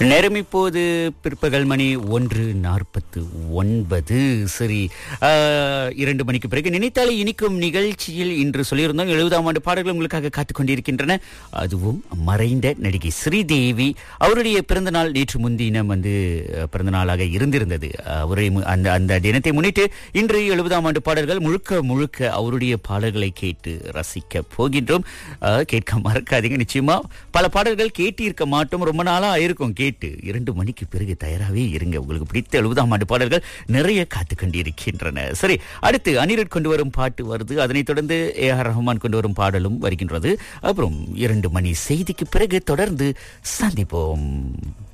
நேரம் இப்போது பிற்பகல் மணி ஒன்று நாற்பத்து ஒன்பது சரி ஆஹ், இரண்டு மணிக்கு பிறகு நினைத்தாலே இனிக்கும் நிகழ்ச்சியில் இன்று சொல்லியிருந்தோம் எழுபதாம் ஆண்டு பாடல்கள் உங்களுக்காக காத்துக் கொண்டிருக்கின்றன அதுவும் மறைந்த நடிகை ஸ்ரீதேவி அவருடைய பிறந்த நாள் நேற்று முன்தினம் வந்து அஹ், பிறந்த நாளாக இருந்திருந்தது அவருடைய மு- அந்த அந்த தினத்தை முன்னிட்டு இன்று எழுபதாம் ஆண்டு பாடல்கள் முழுக்க முழுக்க அவருடைய பாடல்களை கேட்டு ரசிக்க போகின்றோம் அஹ், கேட்க மறக்காதீங்க நிச்சயமா பல பாடல்கள் கேட்டு இருக்க மாட்டோம் ரொம்ப நாளா இருக்கும் கேட்டு இரண்டு மணிக்கு பிறகு தயாராகவே இருங்க உங்களுக்கு பிடித்த எழுபதாம் ஆண்டு பாடல்கள் நிறைய காத்து கொண்டிருக்கின்றன சரி அடுத்து அனிருத் கொண்டு வரும் பாட்டு வருது அதனைத் தொடர்ந்து ஏ ஆர் ரஹ்மான் கொண்டு வரும் பாடலும் வருகின்றது அப்புறம் இரண்டு மணி செய்திக்கு பிறகு தொடர்ந்து சந்திப்போம்